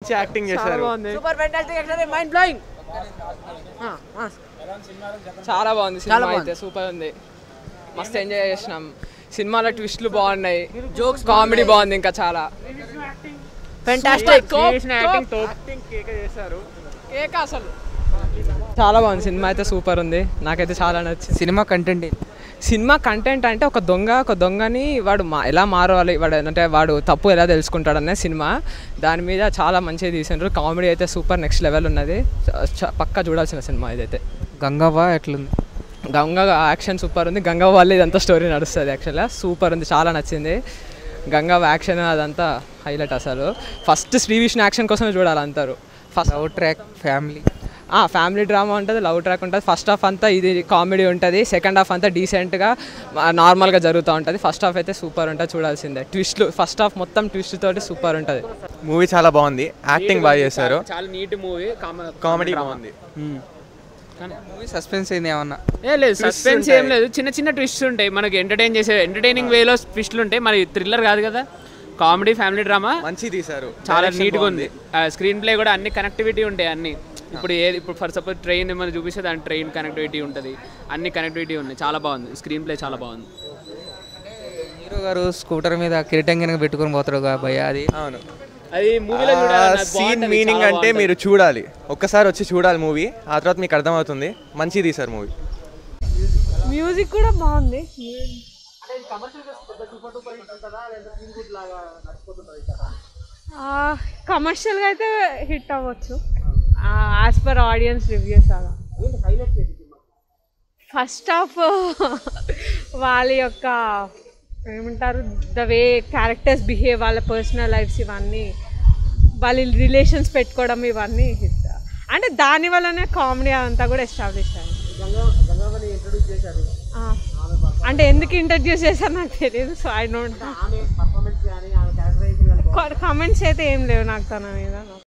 మంచి యాక్టింగ్ చేశారు super fantastic extra mind blowing చాలా బాగుంది సినిమా అయితే సూపర్ ఉంది మస్తు ఎంజాయ్ చేసినాం సినిమాలో ట్విస్ట్లు బాగున్నాయి జోక్స్ కామెడీ బాగుంది ఇంకా చాలా ఫెంటాస్టిక్ కేక అసలు చాలా బాగుంది సినిమా అయితే సూపర్ ఉంది నాకైతే చాలా నచ్చింది సినిమా కంటెంట్ సినిమా కంటెంట్ అంటే ఒక దొంగ ఒక దొంగని వాడు మా ఎలా మారవాలి వాడు అంటే వాడు తప్పు ఎలా తెలుసుకుంటాడు అనే సినిమా దాని మీద చాలా మంచిగా తీసినారు కామెడీ అయితే సూపర్ నెక్స్ట్ లెవెల్ ఉన్నది చ- చ- పక్కా చూడాల్సిన సినిమా ఇదైతే గంగవ్వ ఎట్లుంది గంగ యాక్షన్ సూపర్ ఉంది గంగ వల్ల ఇదంతా స్టోరీ నడుస్తుంది యాక్చువల్గా సూపర్ ఉంది చాలా నచ్చింది గంగ యాక్షన్ అదంతా హైలైట్ అసలు ఫస్ట్ శ్రీ విష్ణు యాక్షన్ కోసమే చూడాలి అంటారు first love track family family drama ఉంటుంది లవ్ ట్రాక్ ఉంటుంది ఫస్ట్ హాఫ్ అంతా ఇది కామెడీ ఉంటుంది సెకండ్ హాఫ్ అంతా డీసెంట్గా నార్మల్గా జరుగుతూ ఉంటుంది ఫస్ట్ హాఫ్ అయితే సూపర్ ఉంటుంది చూడాల్సిందే ట్విస్ట్లు ఫస్ట్ హాఫ్ మొత్తం ట్విస్ట్ తోటి సూపర్ ఉంటుంది మూవీ చాలా బాగుంది యాక్టింగ్ బాగా చేశారు చాలా నీట్ మూవీ కామెడీ బాగుంది మూవీ సస్పెన్స్ అయింది ఏమన్నా ఏ లేదు సస్పెన్స్ ఏం లేదు చిన్న చిన్న ట్విస్ట్ ఉంటాయి మనకి ఎంటర్టైన్ చేసే ఎంటర్టైనింగ్ వేలో ట్విస్ట్లు ఉంటాయి మరి థ్రిల్లర్ కాదు కదా కామెడీ ఫ్యామిలీ డ్రామా మంచి తీశారు చాలా Direction నీట్గా బాగుంది. ఉంది స్క్రీన్ ప్లే కూడా అన్ని కనెక్టివిటీ ఉంటాయి అన్ని ఇప్పుడు ఏది ఇప్పుడు ఫర్ సపోజ్ ట్రైన్ ఏమైనా చూపిస్తే దాని ట్రైన్ కనెక్టివిటీ ఉంటుంది అన్ని కనెక్టివిటీ ఉన్నాయి చాలా బాగుంది స్క్రీన్ ప్లే చాలా బాగుంది హీరో గారు స్కూటర్ మీద కిరీటం కనుక పెట్టుకొని పోతారు భయ్య అది అవును అది మూవీలో చూడాలి సీన్ మీనింగ్ అంటే మీరు చూడాలి ఒక్కసారి వచ్చి చూడాలి మూవీ ఆ తర్వాత మీకు అర్థమవుతుంది మంచి తీశారు మూవీ మ్యూజిక్ కూడా బాగుంది కమర్షియల్గా అయితే హిట్ అవ్వచ్చు యాజ్ పర్ ఆడియన్స్ రివ్యూస్ అలా ఫస్ట్ ఆఫ్ వాళ్ళ యొక్క ఏమంటారు ద వే క్యారెక్టర్స్ బిహేవ్ వాళ్ళ పర్సనల్ లైఫ్స్ ఇవన్నీ వాళ్ళ రిలేషన్స్ పెట్టుకోవడం ఇవన్నీ హిట్ అంటే దాని వల్లనే కామెడీ అంతా కూడా ఎస్టాబ్లిష్ అయింది ఆ. అంటే ఎందుకు ఇంట్రడ్యూస్ చేశారు నాకు తెలియదు సో ఐ డోంట్ కామెంట్స్ అయితే ఏం లేవు నాకు తన మీద